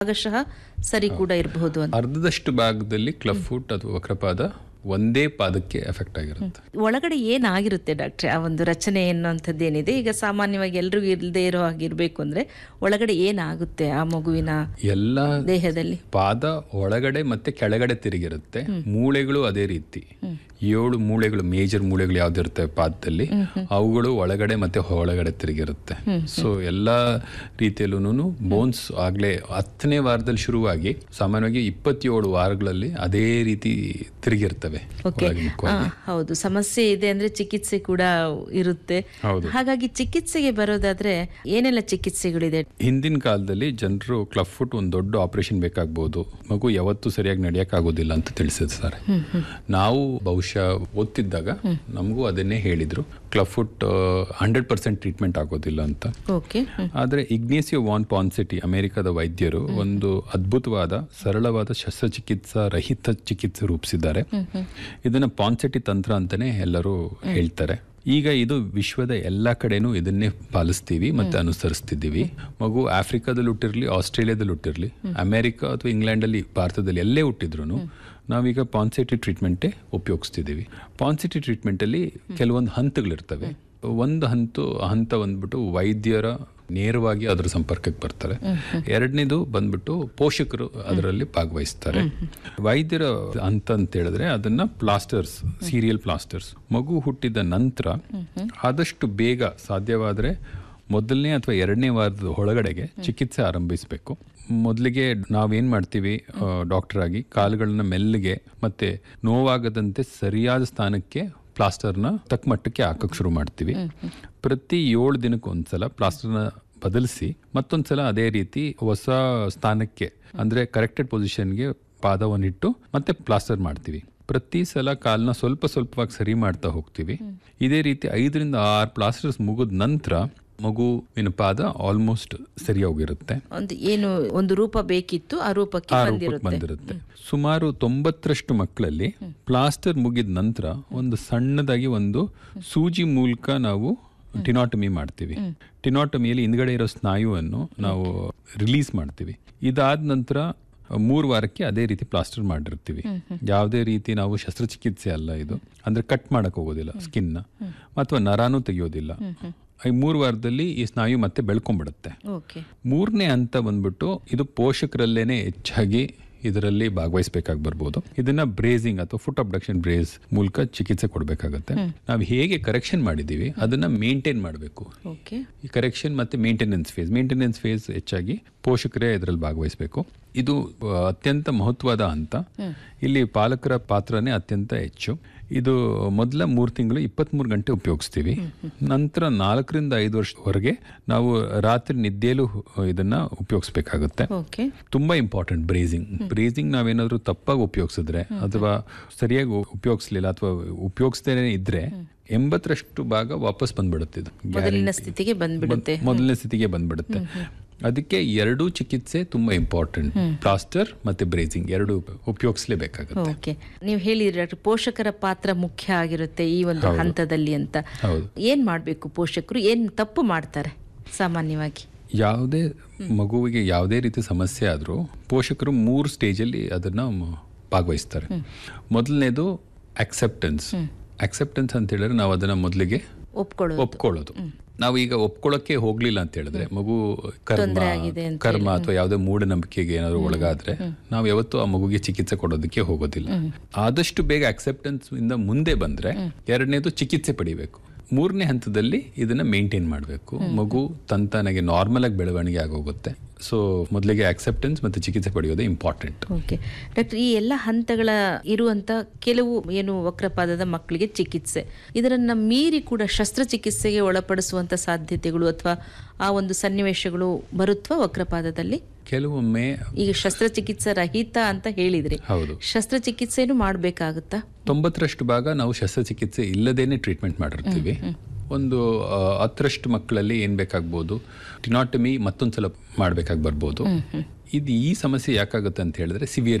ಭಾಗಶಃ ಸರಿ ಕೂಡ ಇರಬಹುದು ಅಂತ ಅರ್ಧದಷ್ಟು ಭಾಗದಲ್ಲಿ ಕ್ಲಬ್ ಫುಟ್ ಅಥವಾ ವಕ್ರಪಾದ ಒಂದೇ ಪಾದಕ್ಕೆ ಎಫೆಕ್ಟ್ ಆಗಿರುತ್ತೆ ಒಳಗಡೆ ಏನಾಗಿರುತ್ತೆ ಡಾಕ್ಟ್ರೆ ಆ ಒಂದು ರಚನೆ ಎನ್ನುವಂಥದ್ದು ಏನಿದೆ ಈಗ ಸಾಮಾನ್ಯವಾಗಿ ಎಲ್ರಿಗೂ ಇಲ್ಲದೆ ಇರೋ ಹಾಗಿರ್ಬೇಕು ಅಂದ್ರೆ ಒಳಗಡೆ ಏನಾಗುತ್ತೆ ಆ ಮಗುವಿನ ಎಲ್ಲ ದೇಹದಲ್ಲಿ ಪಾದ ಒಳಗಡೆ ಮತ್ತೆ ಕೆಳಗಡೆ ತಿರುಗಿರುತ್ತೆ ಮೂಳೆಗಳು ಅದೇ ರೀತಿ ಏಳು ಮೂಳೆಗಳು ಮೇಜರ್ ಮೂಳೆಗಳು ಯಾವ್ದಿರ್ತವೆ ಪಾದದಲ್ಲಿ ಅವುಗಳು ಒಳಗಡೆ ಮತ್ತೆ ಒಳಗಡೆ ತಿರುಗಿರುತ್ತೆ ಸೊ ಎಲ್ಲಾ ರೀತಿಯಲ್ಲೂ ಬೋನ್ಸ್ ಆಗ್ಲೇ ಹತ್ತನೇ ವಾರದಲ್ಲಿ ಶುರುವಾಗಿ ಸಾಮಾನ್ಯವಾಗಿ ಇಪ್ಪತ್ತೇಳು ವಾರಗಳಲ್ಲಿ ಅದೇ ರೀತಿ ತಿರುಗಿರ್ತವೆ ಓಕೆ ಒಳಗೆ ಮುಖವಾಗಿ. ಹೌದು ಸಮಸ್ಯೆ ಇದೆ ಅಂದ್ರೆ ಚಿಕಿತ್ಸೆ ಕೂಡ ಇರುತ್ತೆ ಹೌದು. ಹಾಗಾಗಿ ಚಿಕಿತ್ಸೆಗೆ ಬರೋದಾದ್ರೆ ಏನೆಲ್ಲ ಚಿಕಿತ್ಸೆಗಳಿದೆ ಹಿಂದಿನ ಕಾಲದಲ್ಲಿ ಜನರು ಕ್ಲಬ್ ಫುಟ್ ಒಂದು ದೊಡ್ಡ ಆಪರೇಷನ್ ಬೇಕಾಗ್ಬೋದು ಮಗು ಯಾವತ್ತೂ ಸರಿಯಾಗಿ ನಡೆಯೋಕ್ಕಾಗೋದಿಲ್ಲ ಅಂತ ತಿಳಿಸಿರ್ತಾರೆ ನಾವು ಬಹುಶಃ ಓದ್ತಿದ್ದಾಗ ನಮಗೂ ಅದನ್ನೇ ಹೇಳಿದ್ರು club foot hundred percent treatment ಆಗೋದಿಲ್ಲ ಅಂತ ಓಕೆ ಆದರೆ ಇಗ್ನೇಸಿಯೋ ವಾನ್ ಪಾನ್ಸಿಟಿ ಅಮೆರಿಕದ ವೈದ್ಯರು ಒಂದು ಅದ್ಭುತವಾದ ಸರಳವಾದ ಶಸ್ತ್ರಚಿಕಿತ್ಸಾ ರಹಿತ ಚಿಕಿತ್ಸೆ ರೂಪಿಸಿದ್ದಾರೆ ಇದನ್ನ ಪಾನ್ಸೆಟಿ ತಂತ್ರ ಅಂತಾನೆ ಎಲ್ಲರೂ ಹೇಳ್ತಾರೆ ಈಗ ಇದು ವಿಶ್ವದ ಎಲ್ಲ ಕಡೆನೂ ಇದನ್ನೇ ಪಾಲಿಸ್ತೀವಿ ಮತ್ತೆ ಅನುಸರಿಸ್ತಿದ್ದೀವಿ ಮಗು ಆಫ್ರಿಕಾದಲ್ಲಿ ಹುಟ್ಟಿರ್ಲಿ ಆಸ್ಟ್ರೇಲಿಯಾದಲ್ಲಿ ಹುಟ್ಟಿರ್ಲಿ ಅಮೆರಿಕ ಅಥವಾ ಇಂಗ್ಲೆಂಡಲ್ಲಿ ಭಾರತದಲ್ಲಿ ಎಲ್ಲೇ ಹುಟ್ಟಿದ್ರು ನಾವೀಗ ಪಾನ್ಸೆಟಿ ಟ್ರೀಟ್ಮೆಂಟೇ ಉಪಯೋಗಿಸ್ತಿದ್ದೀವಿ ಪಾನ್ಸೆಟಿ ಟ್ರೀಟ್ಮೆಂಟಲ್ಲಿ ಕೆಲವೊಂದು ಹಂತಗಳಿರ್ತವೆ ಒಂದು ಹಂತ ಹಂತ ಬಂದ್ಬಿಟ್ಟು ವೈದ್ಯರ ನೇರವಾಗಿ ಅದರ ಸಂಪರ್ಕಕ್ಕೆ ಬರ್ತಾರೆ ಎರಡನೇದು ಬಂದ್ಬಿಟ್ಟು ಪೋಷಕರು ಅದರಲ್ಲಿ ಭಾಗವಹಿಸ್ತಾರೆ ವೈದ್ಯರ ಹಂತ ಅಂತ ಹೇಳಿದ್ರೆ ಅದನ್ನ ಪ್ಲಾಸ್ಟರ್ಸ್ ಸೀರಿಯಲ್ ಪ್ಲಾಸ್ಟರ್ಸ್ ಮಗು ಹುಟ್ಟಿದ ನಂತರ ಆದಷ್ಟು ಬೇಗ ಸಾಧ್ಯವಾದರೆ ಮೊದಲನೇ ಅಥವಾ ಎರಡನೇ ವಾರದ ಒಳಗಡೆಗೆ ಚಿಕಿತ್ಸೆ ಆರಂಭಿಸಬೇಕು ಮೊದಲಿಗೆ ನಾವೇನ್ ಮಾಡ್ತೀವಿ ಡಾಕ್ಟರ್ ಆಗಿ ಕಾಲುಗಳನ್ನ ಮೆಲ್ಲಿಗೆ ಮತ್ತೆ ನೋವಾಗದಂತೆ ಸರಿಯಾದ ಸ್ಥಾನಕ್ಕೆ ಪ್ಲಾಸ್ಟರ್ನ ತಕ್ಕ ಮಟ್ಟಕ್ಕೆ ಹಾಕಕ್ಕೆ ಶುರು ಮಾಡ್ತೀವಿ ಪ್ರತಿ ಏಳು ದಿನಕ್ಕೆ ಒಂದ್ಸಲ ಪ್ಲಾಸ್ಟರ್ನ ಬದಲಿಸಿ ಮತ್ತೊಂದ್ಸಲ ಅದೇ ರೀತಿ ಹೊಸ ಸ್ಥಾನಕ್ಕೆ ಅಂದ್ರೆ ಕರೆಕ್ಟೆಡ್ ಪೊಸಿಷನ್ಗೆ ಪಾದವನ್ನಿಟ್ಟು ಮತ್ತೆ ಪ್ಲಾಸ್ಟರ್ ಮಾಡ್ತೀವಿ ಪ್ರತಿ ಸಲ ಕಾಲ್ನ ಸ್ವಲ್ಪ ಸ್ವಲ್ಪವಾಗಿ ಸರಿ ಮಾಡ್ತಾ ಹೋಗ್ತೀವಿ ಇದೇ ರೀತಿ ಐದರಿಂದ ಆರು ಪ್ಲಾಸ್ಟರ್ಸ್ ಮುಗಿದ ನಂತರ ಮಗುವಿನ ಪಾದ ಆಲ್ಮೋಸ್ಟ್ ಸರಿ ಹೋಗಿರುತ್ತೆ ಒಂದು ಏನು ಒಂದು ರೂಪ ಬೇಕಿತ್ತು ಆ ರೂಪಕ್ಕೆ ಆ ರೂಪಕ್ಕೆ ಬಂದಿರುತ್ತೆ ಬಂದಿರುತ್ತೆ ಸುಮಾರು ತೊಂಬತ್ತರಷ್ಟು ಮಕ್ಕಳಲ್ಲಿ ಪ್ಲಾಸ್ಟರ್ ಮುಗಿದ ನಂತರ ಒಂದು ಸಣ್ಣದಾಗಿ ಒಂದು ಸೂಜಿ ಮೂಲಕ ನಾವು ಟಿನಾಟಮಿ ಮಾಡ್ತೀವಿ ಟಿನಾಟಮಿಯಲ್ಲಿ ಹಿಂದ್ಗಡೆ ಇರೋ ಸ್ನಾಯುವನ್ನು ನಾವು ರಿಲೀಸ್ ಮಾಡ್ತೀವಿ ಇದಾದ ನಂತರ ಮೂರು ವಾರಕ್ಕೆ ಅದೇ ರೀತಿ ಪ್ಲಾಸ್ಟರ್ ಮಾಡಿರ್ತೀವಿ ಯಾವುದೇ ರೀತಿ ನಾವು ಶಸ್ತ್ರಚಿಕಿತ್ಸೆ ಅಲ್ಲ ಇದು ಅಂದ್ರೆ ಕಟ್ ಮಾಡಕ್ ಹೋಗೋದಿಲ್ಲ ಸ್ಕಿನ್ನ ಅಥವಾ ನರಾನು ತೆಗೆಯೋದಿಲ್ಲ ಈ ಮೂರು ವಾರದಲ್ಲಿ ಈ ಸ್ನಾಯು ಮತ್ತೆ ಬೆಳ್ಕೊಂಡ್ಬಿಡುತ್ತೆ ಓಕೆ ಮೂರನೇ ಹಂತ ಬಂದ್ಬಿಟ್ಟು ಇದು ಪೋಷಕರಲ್ಲೇನೆ ಹೆಚ್ಚಾಗಿ ಇದರಲ್ಲಿ ಭಾಗವಹಿಸಬೇಕಾಗಿ ಬರ್ಬೋದು ಇದನ್ನ ಬ್ರೇಸಿಂಗ್ ಅಥವಾ ಫುಟ್ ಅಬ್ಡಕ್ಷನ್ ಬ್ರೇಸ್ ಮೂಲಕ ಚಿಕಿತ್ಸೆ ಕೊಡಬೇಕಾಗತ್ತೆ ನಾವು ಹೇಗೆ ಕರೆಕ್ಷನ್ ಮಾಡಿದೀವಿ ಅದನ್ನ ಮೇಂಟೈನ್ ಮಾಡಬೇಕು ಓಕೆ ಈ ಕರೆಕ್ಷನ್ ಮತ್ತೆ ಮೇಂಟೆನೆನ್ಸ್ ಫೇಸ್ ಮೇಂಟೆನೆನ್ಸ್ ಫೇಸ್ ಹೆಚ್ಚಾಗಿ ಪೋಷಕರೇ ಇದರಲ್ಲಿ ಭಾಗವಹಿಸಬೇಕು ಇದು ಆ, ಅತ್ಯಂತ ಮಹತ್ವದ ಹಂತ ಇಲ್ಲಿ ಪಾಲಕರ ಪಾತ್ರನೇ ಅತ್ಯಂತ ಹೆಚ್ಚು ಇದು ಮೊದಲ ಮೂರು ತಿಂಗಳು ಇಪ್ಪತ್ತ್ಮೂರು ಗಂಟೆ ಉಪಯೋಗಿಸ್ತೀವಿ ನಂತರ ನಾಲ್ಕರಿಂದ ಐದು ವರ್ಷವರೆಗೆ ನಾವು ರಾತ್ರಿ ನಿದ್ದೆಯಲ್ಲೂ ಇದನ್ನ ಉಪಯೋಗಿಸ್ಬೇಕಾಗುತ್ತೆ ಓಕೆ ತುಂಬಾ ಇಂಪಾರ್ಟೆಂಟ್ ಬ್ರೇಸಿಂಗ್ ಬ್ರೇಸಿಂಗ್ ನಾವೇನಾದ್ರೂ ತಪ್ಪಾಗಿ ಉಪಯೋಗಿಸಿದ್ರೆ ಅಥವಾ ಸರಿಯಾಗಿ ಉಪಯೋಗಿಸ್ಲಿಲ್ಲ ಅಥವಾ ಉಪಯೋಗಿಸ್ದೇನೆ ಇದ್ರೆ ಎಂಬತ್ತರಷ್ಟು ಭಾಗ ವಾಪಸ್ ಬಂದ್ಬಿಡುತ್ತೆ ಇದು ಮೊದಲಿನ ಸ್ಥಿತಿಗೆ ಬಂದ್ಬಿಡುತ್ತೆ ಮೊದಲನೇ ಸ್ಥಿತಿಗೆ ಬಂದ್ಬಿಡುತ್ತೆ ಅದಕ್ಕೆ ಎರಡೂ ಚಿಕಿತ್ಸೆ ತುಂಬಾ ಇಂಪಾರ್ಟೆಂಟ್ ಪ್ಲಾಸ್ಟರ್ ಮತ್ತೆ ಬ್ರೇಸಿಂಗ್ ಎರಡು ಉಪಯೋಗಿಸ್ಲೇಬೇಕಾಗುತ್ತೆ ಓಕೆ ನೀವು ಹೇಳಿದ್ರಿ ಡಾಕ್ಟರ್ ಪೋಷಕರ ಪಾತ್ರ ಮುಖ್ಯ ಆಗಿರುತ್ತೆ ಈ ಒಂದು ಹಂತದಲ್ಲಿ ಅಂತ ಹೌದು ಏನ್ ಮಾಡ್ಬೇಕು ಪೋಷಕರು ಏನ್ ತಪ್ಪು ಮಾಡ್ತಾರೆ ಸಾಮಾನ್ಯವಾಗಿ ಯಾವುದೇ ಮಗುವಿಗೆ ಯಾವುದೇ ರೀತಿ ಸಮಸ್ಯೆ ಆದರೂ ಪೋಷಕರು ಮೂರು ಸ್ಟೇಜಲ್ಲಿ ಅದನ್ನ ಮ- ಭಾಗವಹಿಸ್ತಾರೆ ಮೊದಲನೇದು ಅಕ್ಸೆಪ್ಟೆನ್ಸ್ ಅಕ್ಸೆಪ್ಟೆನ್ಸ್ ಅಂತ ಹೇಳಿದ್ರೆ ನಾವು ಅದನ್ನ ಮೊದಲಿಗೆ ಒಪ್ಕೊಳ್ಳೋದು ಒಪ್ಕೊಳ್ಳೋದು ನಾವು ಈಗ ಒಪ್ಕೊಳ್ಳೋಕೆ ಹೋಗ್ಲಿಲ್ಲ ಅಂತ ಹೇಳಿದ್ರೆ ಮಗು ಕರ್ಮ ತೊಂದ್ರೆ ಆಗಿದೆ ಅಂತ ಕರ್ಮ ಅಥವಾ ಯಾವುದೇ ಮೂಢನಂಬಿಕೆಗೆ ಏನಾದ್ರು ಒಳಗಾದ್ರೆ ನಾವು ಯಾವತ್ತೂ ಆ ಮಗುಗೆ ಚಿಕಿತ್ಸೆ ಕೊಡೋದಕ್ಕೆ ಹೋಗೋದಿಲ್ಲ ಆದಷ್ಟು ಬೇಗ ಅಕ್ಸೆಪ್ಟೆನ್ಸ್ ಇಂದ ಮುಂದೆ ಬಂದ್ರೆ ಎರಡನೇದು ಚಿಕಿತ್ಸೆ ಪಡಿಬೇಕು ಮೂರನೇ ಹಂತದಲ್ಲಿ ಇದನ್ನ ಮೇಂಟೈನ್ ಮಾಡಬೇಕು ಮಗು ತಂತಾನಾಗೆ ನಾರ್ಮಲ್ ಆಗಿ ಬೆಳವಣಿಗೆ ಆಗೋಗುತ್ತೆ ಸೊ ಮೊದಲಿಗೆ ಅಕ್ಸೆಪ್ಟೆನ್ಸ್ ಮತ್ತೆ ಚಿಕಿತ್ಸೆ ಪಡೆಯೋದು ಇಂಪಾರ್ಟೆಂಟ್ ಓಕೆ ಡಾಕ್ಟರ್ ಈ ಎಲ್ಲ ಹಂತಗಳ ಇರುವಂತ ಕೆಲವು ಏನು ವಕ್ರಪಾದದ ಮಕ್ಕಳಿಗೆ ಚಿಕಿತ್ಸೆ ಇದರನ್ನ ಮೀರಿ ಕೂಡ ಶಸ್ತ್ರಚಿಕಿತ್ಸೆಗೆ ಒಳಪಡಿಸುವಂತ ಸಾಧ್ಯತೆಗಳು ಅಥವಾ ಆ ಒಂದು ಸನ್ನಿವೇಶಗಳು ಬರುತ್ತವಾ ವಕ್ರಪಾದದಲ್ಲಿ ಕೆಲವೊಮ್ಮೆ ಈಗ ಶಸ್ತ್ರಚಿಕಿತ್ಸೆ ರಹಿತ ಅಂತ ಹೇಳಿದ್ರಿ ಹೌದು ಶಸ್ತ್ರಚಿಕಿತ್ಸೆನೂ ಮಾಡಬೇಕಾಗುತ್ತಾ ತೊಂಬತ್ತರಷ್ಟು ಭಾಗ ನಾವು ಶಸ್ತ್ರಚಿಕಿತ್ಸೆ ಇಲ್ಲದೇನೆ ಟ್ರೀಟ್ಮೆಂಟ್ ಮಾಡಿರ್ತೀವಿ ಒಂದು ಆ, ಹತ್ತರಷ್ಟು ಮಕ್ಕಳಲ್ಲಿ ಏನ್ ಬೇಕಾಗ್ಬೋದು ಟಿನಾಟಮಿ ಮತ್ತೊಂದ್ಸಲ ಮಾಡ್ಬೇಕಾಗಿ ಬರ್ಬೋದು ಇದು ಈ ಸಮಸ್ಯೆ ಯಾಕಾಗುತ್ತೆ ಅಂತ ಹೇಳಿದ್ರೆ ಸಿವಿಯರಿಟಿ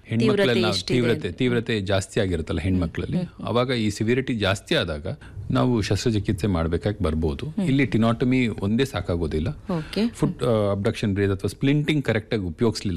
ಹೆಣ್ಮಕ್ಳಲ್ಲಿ ನಾವು ತೀವ್ರತೆ ತೀವ್ರತೆ ಜಾಸ್ತಿ ಆಗಿರುತ್ತಲ್ಲ ಹೆಣ್ಮಕ್ಳಲ್ಲಿ ಅವಾಗ ಈ ಸಿವಿರಿಟಿ ಜಾಸ್ತಿ ಆದಾಗ ನಾವು ಶಸ್ತ್ರಚಿಕಿತ್ಸೆ ಮಾಡಬೇಕಾಗಿ ಬರ್ಬೋದು ಇಲ್ಲಿ ಟಿನಾಟಮಿ ಒಂದೇ ಸಾಕಾಗೋದಿಲ್ಲ ಓಕೆ ಫುಡ್ ಅಬ್ಡಕ್ಷನ್ ರೇಸ್ ಅಥವಾ ಸ್ಪ್ಲಿಂಟಿಂಗ್ ಕರೆಕ್ಟಾಗಿ ಉಪಯೋಗಿಸ್ಲಿಲ್ಲ